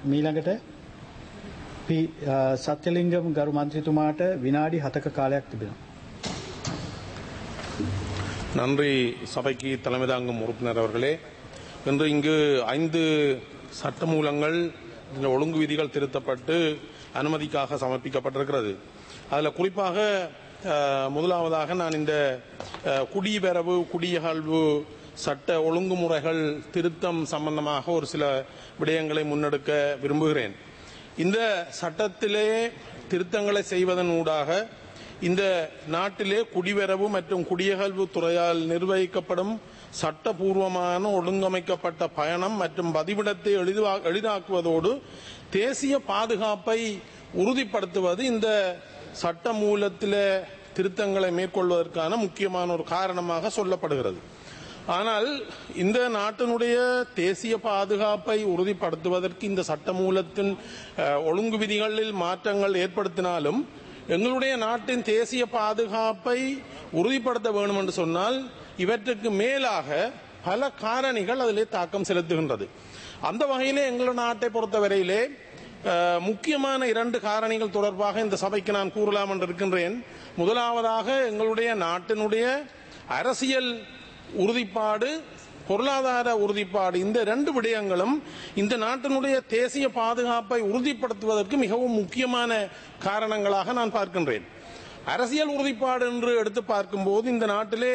මීළඟට පි සත්‍යලිංගම් ගරු මන්ත්‍රීතුමාට විනාඩි 7ක කාලයක් තිබෙනවා. நன்றி சபைக்கு தலைமை தாங்கும் உறுப்பினர் அவர்களே இன்று இங்கு ஐந்து சட்டமூலங்கள் இந்த ஒழுங்கு விதிகள் திருத்தப்பட்டு அனுமதிக்காக சமர்ப்பிக்கப்பட்டிருக்கிறது அதில் குறிப்பாக அஹ், முதலாவதாக நான் இந்த அஹ், குடிவரவு குடியகழ்வு சட்ட ஒழுங்குமுறைகள் திருத்தம் சம்பந்தமாக ஒரு சில விடயங்களை முன்னெடுக்க விரும்புகிறேன் இந்த சட்டத்திலே திருத்தங்களை செய்வதன் ஊடாக இந்த நாட்டிலே குடிவரவு மற்றும் குடியகழ்வு துறையால் நிர்வகிக்கப்படும் சட்டபூர்வமான ஒழுங்கமைக்கப்பட்ட பயணம் மற்றும் பதிவிடத்தை எளிதா- எளிதாக்குவதோடு தேசிய பாதுகாப்பை உறுதிப்படுத்துவது இந்த சட்ட மூலத்திலே திருத்தங்களை மேற்கொள்வதற்கான முக்கியமான ஒரு காரணமாக சொல்லப்படுகிறது ஆனால் இந்த நாட்டினுடைய தேசிய பாதுகாப்பை உறுதிப்படுத்துவதற்கு இந்த சட்டமூலத்தின் அஹ், ஒழுங்கு விதிகளில் மாற்றங்கள் ஏற்படுத்தினாலும் எங்களுடைய நாட்டின் தேசிய பாதுகாப்பை உறுதிப்படுத்த வேண்டும் என்று சொன்னால் இவற்றுக்கு மேலாக பல காரணிகள் அதிலே தாக்கம் செலுத்துகின்றது அந்த வகையிலே எங்கள் நாட்டை பொறுத்தவரையிலே அஹ், முக்கியமான இரண்டு காரணிகள் தொடர்பாக இந்த சபைக்கு நான் கூறலாம் என்று இருக்கின்றேன் முதலாவதாக எங்களுடைய நாட்டினுடைய அரசியல் உறுதிப்பாடு பொருளாதார உறுதிப்பாடு இந்த ரெண்டு விடயங்களும் இந்த நாட்டினுடைய தேசிய பாதுகாப்பை உறுதிப்படுத்துவதற்கு மிகவும் முக்கியமான காரணங்களாக நான் பார்க்கின்றேன் அரசியல் உறுதிப்பாடு என்று எடுத்து பார்க்கும்போது இந்த நாட்டிலே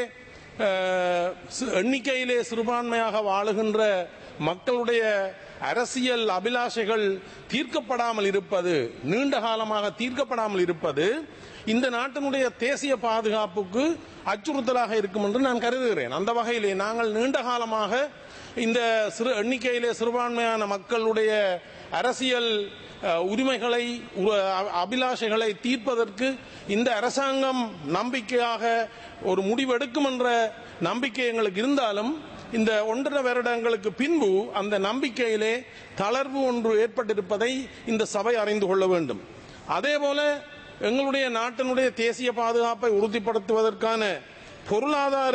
அஹ், சி- எண்ணிக்கையிலே சிறுபான்மையாக வாழுகின்ற மக்களுடைய அரசியல் அபிலாஷைகள் தீர்க்கப்படாமல் இருப்பது நீண்ட காலமாக தீர்க்கப்படாமல் இருப்பது இந்த நாட்டினுடைய தேசிய பாதுகாப்புக்கு அச்சுறுத்தலாக இருக்கும் என்று நான் கருதுகிறேன் அந்த வகையிலே நாங்கள் நீண்ட காலமாக இந்த சிறு எண்ணிக்கையிலே சிறுபான்மையான மக்களுடைய அரசியல் அஹ், உரிமைகளை உ- அ- அபிலாஷைகளை தீர்ப்பதற்கு இந்த அரசாங்கம் நம்பிக்கையாக ஒரு முடிவெடுக்கும் என்ற நம்பிக்கை எங்களுக்கு இருந்தாலும் இந்த ஒன்றரை வருடங்களுக்கு பின்பு அந்த நம்பிக்கையிலே தளர்வு ஒன்று ஏற்பட்டிருப்பதை இந்த சபை அறிந்து கொள்ள வேண்டும் அதேபோல எங்களுடைய நாட்டினுடைய தேசிய பாதுகாப்பை உறுதிப்படுத்துவதற்கான பொருளாதார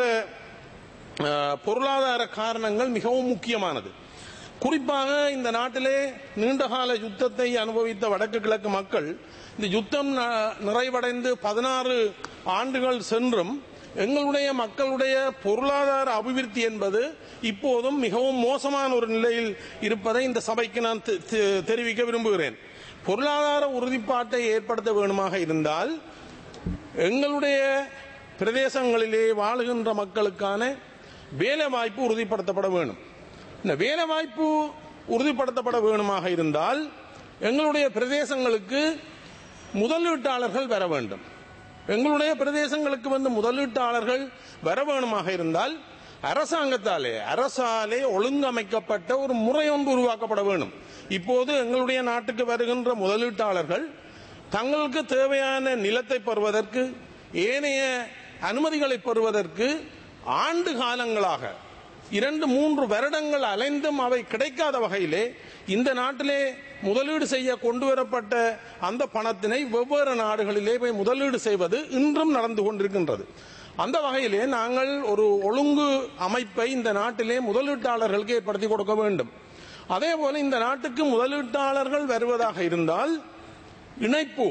அஹ், பொருளாதார காரணங்கள் மிகவும் முக்கியமானது குறிப்பாக இந்த நாட்டிலே நீண்டகால யுத்தத்தை அனுபவித்த வடக்கு கிழக்கு மக்கள் இந்த யுத்தம் ந- நிறைவடைந்து பதினாறு ஆண்டுகள் சென்றும் எங்களுடைய மக்களுடைய பொருளாதார அபிவிருத்தி என்பது இப்போதும் மிகவும் மோசமான ஒரு நிலையில் இருப்பதை இந்த சபைக்கு நான் தெ- தெ- தெரிவிக்க விரும்புகிறேன் பொருளாதார உறுதிப்பாட்டை ஏற்படுத்த வேண்டுமாக இருந்தால் எங்களுடைய பிரதேசங்களிலே வாழுகின்ற மக்களுக்கான வேலை வாய்ப்பு உறுதிப்படுத்தப்பட வேண்டும் இந்த வேலை வாய்ப்பு உறுதிப்படுத்தப்பட வேணுமாக இருந்தால் எங்களுடைய பிரதேசங்களுக்கு முதலீட்டாளர்கள் வர வேண்டும் எங்களுடைய பிரதேசங்களுக்கு வந்து முதலீட்டாளர்கள் வர வேணுமாக இருந்தால் அரசாங்கத்தாலே அரசாலே ஒழுங்கமைக்கப்பட்ட ஒரு முறை ஒன்று உருவாக்கப்பட வேண்டும் இப்போது எங்களுடைய நாட்டுக்கு வருகின்ற முதலீட்டாளர்கள் தங்களுக்கு தேவையான நிலத்தை பெறுவதற்கு ஏனைய அனுமதிகளை பெறுவதற்கு ஆண்டு காலங்களாக இரண்டு மூன்று வருடங்கள் அலைந்தும் அவை கிடைக்காத வகையிலே இந்த நாட்டிலே முதலீடு செய்ய கொண்டு வரப்பட்ட அந்த பணத்தினை வெவ்வேறு நாடுகளிலே போய் முதலீடு செய்வது இன்றும் நடந்து கொண்டிருக்கின்றது அந்த வகையிலே நாங்கள் ஒரு ஒழுங்கு அமைப்பை இந்த நாட்டிலே முதலீட்டாளர்களுக்கு ஏற்படுத்தி கொடுக்க வேண்டும் அதே போல இந்த நாட்டுக்கு முதலீட்டாளர்கள் வருவதாக இருந்தால் இணைப்பு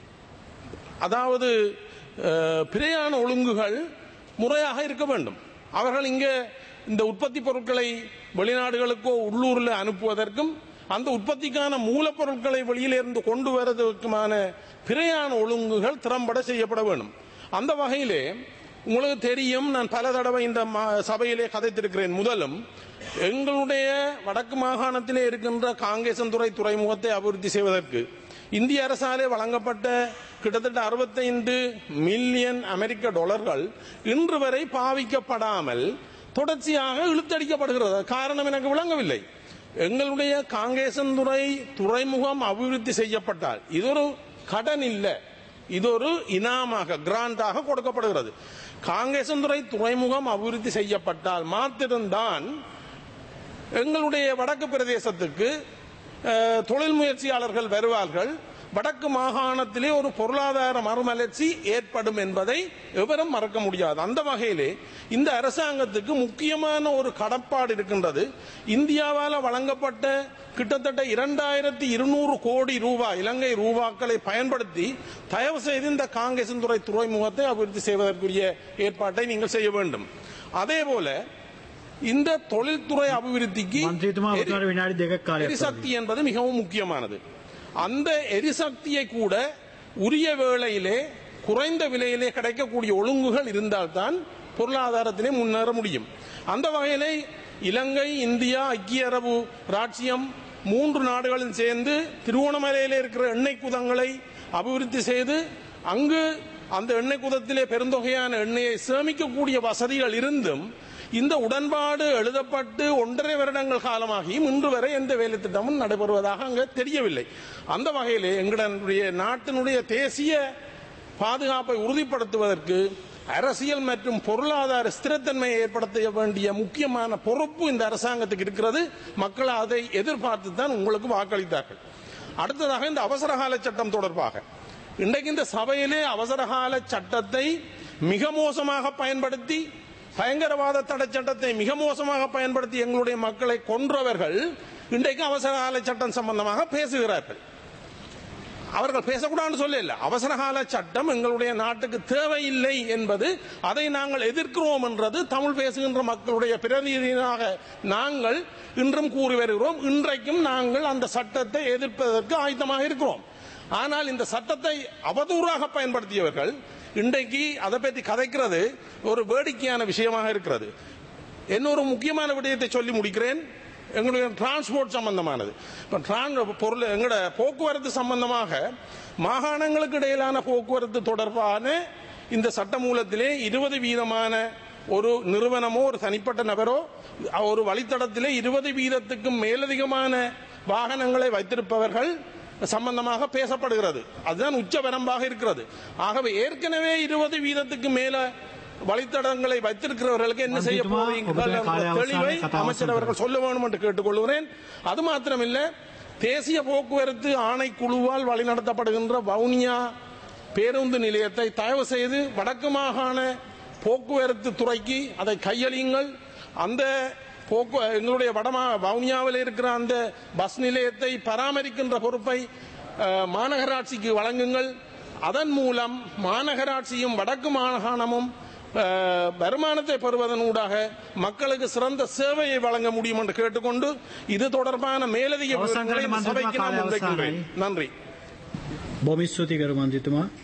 அதாவது அஹ், பிரயாண ஒழுங்குகள் முறையாக இருக்க வேண்டும் அவர்கள் இங்கே இந்த உற்பத்தி பொருட்களை வெளிநாடுகளுக்கோ உள்ளூரில் அனுப்புவதற்கும் அந்த உற்பத்திக்கான மூலப்பொருட்களை வெளியிலிருந்து கொண்டு வருவதற்குமான பிரயாண ஒழுங்குகள் திறம்பட செய்யப்பட வேண்டும் அந்த வகையிலே உங்களுக்கு தெரியும் நான் பல தடவை இந்த மா- சபையிலே கதைத்திருக்கிறேன் முதலும் எங்களுடைய வடக்கு மாகாணத்திலே இருக்கின்ற காங்கேசன்துறை துறைமுகத்தை அபிவிருத்தி செய்வதற்கு இந்திய அரசாலே வழங்கப்பட்ட கிட்டத்தட்ட 65 மில்லியன் அமெரிக்க டாலர்கள் இன்று வரை பாவிக்கப்படாமல் தொடர்ச்சியாக இழுத்தடிக்கப்படுகிறது காரணம் எனக்கு விளங்கவில்லை எங்களுடைய காங்கேசன்துறை துறைமுகம் அபிவிருத்தி செய்யப்பட்டால் இது ஒரு கடன் இல்லை இது ஒரு இனாமாக கிராண்டாக கொடுக்கப்படுகிறது காங்கேசன்துறை துறைமுகம் அபிவிருத்தி செய்யப்பட்டால் மாத்திரம்தான் எங்களுடைய வடக்கு பிரதேசத்துக்கு அஹ், தொழில் முயற்சியாளர்கள் வருவார்கள் வடக்கு மாகாணத்திலே ஒரு பொருளாதார மறுமலர்ச்சி ஏற்படும் என்பதை எவரும் மறக்க முடியாது அந்த வகையிலே இந்த அரசாங்கத்துக்கு முக்கியமான ஒரு கடப்பாடு இருக்கின்றது இந்தியாவால் வழங்கப்பட்ட கிட்டத்தட்ட இரண்டாயிரத்தி இருநூறு கோடி ரூபாய் இலங்கை ரூபாக்களை பயன்படுத்தி தயவு செய்து இந்த காங்கேசன்துறை துறைமுகத்தை அபிவிருத்தி செய்வதற்குரிய ஏற்பாட்டை நீங்கள் செய்ய வேண்டும் அதே போல இந்த தொழில்துறை அபிவிருத்திக்கு මන්ත්‍රීතුමා எரி- ඔබතුමාට විනාඩි දෙකක් කාලයක් எரிசக்தி என்பது மிகவும் முக்கியமானது அந்த எரிசக்தியை கூட உரிய வேளையிலே குறைந்த விலையிலே கிடைக்கக்கூடிய ஒழுங்குகள் இருந்தால்தான் பொருளாதாரத்திலே முன்னேற முடியும் அந்த வகையிலே இலங்கை இந்தியா ஐக்கிய அரபு ராச்சியம் மூன்று நாடுகளும் சேர்ந்து திருவோணமலையிலே இருக்கிற எண்ணெய் குதங்களை அபிவிருத்தி செய்து அங்கு அந்த எண்ணெய் குதத்திலே பெருந்தொகையான எண்ணெயை சேமிக்கக்கூடிய வசதிகள் இருந்தும் இந்த உடன்பாடு எழுதப்பட்டு ஒன்றரை வருடங்கள் காலமாகியும் இன்று வரை எந்த வேலை திட்டமும் நடைபெறுவதாக அங்கு தெரியவில்லை அந்த வகையிலே எங்களுடைய நாட்டினுடைய தேசிய பாதுகாப்பை உறுதிப்படுத்துவதற்கு அரசியல் மற்றும் பொருளாதார ஸ்திரத்தன்மையை ஏற்படுத்த வேண்டிய முக்கியமான பொறுப்பு இந்த அரசாங்கத்துக்கு இருக்கிறது மக்கள் அதை எதிர்பார்த்து தான் உங்களுக்கு வாக்களித்தார்கள் அடுத்ததாக இந்த அவசரகால சட்டம் தொடர்பாக இன்றைக்கு இந்த சபையிலே அவசரகால சட்டத்தை மிக மோசமாக பயன்படுத்தி பயங்கரவாத தடை சட்டத்தை மிக மோசமாக பயன்படுத்தி எங்களுடைய மக்களை கொன்றவர்கள் இன்றைக்கு அவசரகால சட்டம் சம்பந்தமாக பேசுகிறார்கள் அவர்கள் பேசக்கூடாதுன்னு சொல்ல இல்லை அவசரகால சட்டம் எங்களுடைய நாட்டுக்கு தேவையில்லை என்பது அதை நாங்கள் எதிர்க்கிறோம் என்றது தமிழ் பேசுகின்ற மக்களுடைய பிரதிநிதியாக நாங்கள் இன்றும் கூறி வருகிறோம் இன்றைக்கும் நாங்கள் அந்த சட்டத்தை எதிர்ப்பதற்கு ஆயத்தமாக இருக்கிறோம் ஆனால் இந்த சட்டத்தை அவதூறாக பயன்படுத்தியவர்கள் இன்றைக்கு அதை பற்றி கதைக்கிறது ஒரு வேடிக்கையான விஷயமாக இருக்கிறது இன்னொரு முக்கியமான விடயத்தை சொல்லி முடிக்கிறேன் எங்களுடைய டிரான்ஸ்போர்ட் சம்பந்தமானது இப்போ ட்ரான் பொருள் எங்களோட போக்குவரத்து சம்பந்தமாக மாகாணங்களுக்கு இடையிலான போக்குவரத்து தொடர்பான இந்த சட்டமூலத்திலே இருபது வீதமான ஒரு நிறுவனமோ ஒரு தனிப்பட்ட நபரோ ஒரு வழித்தடத்திலே இருபது வீதத்துக்கும் மேலதிகமான வாகனங்களை வைத்திருப்பவர்கள் சம்பந்தமாக பேசப்படுகிறது அதுதான் உச்ச வரம்பாக இருக்கிறது ஆகவே ஏற்கனவே இருபது வீதத்துக்கு மேல வழித்தடங்களை வைத்திருக்கிறவர்களுக்கு என்ன செய்ய மன்னித்துமா, போறீர்கள் உங்களுடைய கால என்ற அவசானம் தெளிவை கதா அமைச்சர் அவர்கள் சொல்ல வேண்டும் என்று கேட்டுக்கொள்கிறேன் அது மாத்திரமில்ல தேசிய போக்குவரத்து ஆணைக்குழுவால் வழிநடத்தப்படுகின்ற வவுனியா பேருந்து நிலையத்தை தயவு செய்து வடக்கு மாகாண போக்குவரத்து துறைக்கு அதை கையளியுங்கள் அந்த போக்கு எங்களுடைய வடமா வவுனியாவில் இருக்கிற அந்த பஸ் நிலையத்தை பராமரிக்கின்ற பொறுப்பை அஹ், மாநகராட்சிக்கு வழங்குங்கள் அதன் மூலம் மாநகராட்சியும் வடக்கு மாகாணமும் அஹ், வருமானத்தை பெறுவதன் ஊடாக மக்களுக்கு சிறந்த சேவையை வழங்க முடியும் என்று கேட்டுக்கொண்டு இது தொடர்பான மேலதிக அவசான விவரங்களை இந்த மந்திரிமா சபைக்கு நான் காலை முன்வைக்கின்றேன் அவசானம். நன்றி බොමිස්තුති කරු මන්ත්‍රීතුමා